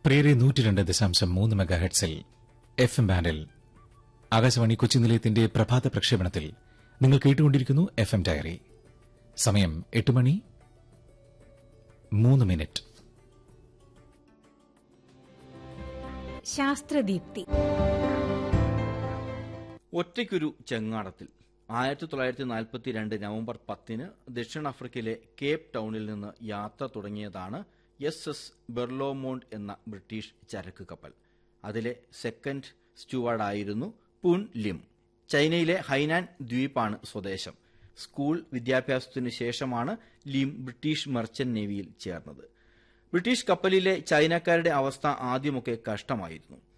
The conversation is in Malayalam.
പ്രേരെ നൂറ്റി രണ്ട് ദശാംശം മൂന്ന് മെഗാഹെഡ്സിൽ എഫ് എം ബാൻഡിൽ ആകാശവാണി കൊച്ചി നിലയത്തിന്റെ പ്രഭാത പ്രക്ഷേപണത്തിൽ നിങ്ങൾ കേട്ടുകൊണ്ടിരിക്കുന്നു എഫ് എം ഡയറി സമയം എട്ട് മണി മൂന്ന് മിനിറ്റ് ശാസ്ത്രദീപ്തി ഒറ്റയ്ക്കൊരു ചെങ്ങാടത്തിൽ ആയിരത്തി തൊള്ളായിരത്തി നാൽപ്പത്തി രണ്ട് നവംബർ പത്തിന് ദക്ഷിണാഫ്രിക്കയിലെ കേപ്പ് ടൗണിൽ നിന്ന് യാത്ര തുടങ്ങിയതാണ് എസ് എസ് ബെർലോമോണ്ട് എന്ന ബ്രിട്ടീഷ് ചരക്ക് കപ്പൽ അതിലെ സെക്കൻഡ് സ്റ്റുവാർഡായിരുന്നു പുൻ ലിം ചൈനയിലെ ഹൈനാൻ ദ്വീപാണ് സ്വദേശം സ്കൂൾ വിദ്യാഭ്യാസത്തിനു ശേഷമാണ് ലിം ബ്രിട്ടീഷ് മെർച്ചന്റ് നേവിയിൽ ചേർന്നത് ബ്രിട്ടീഷ് കപ്പലിലെ ചൈനക്കാരുടെ അവസ്ഥ ആദ്യമൊക്കെ കഷ്ടമായിരുന്നു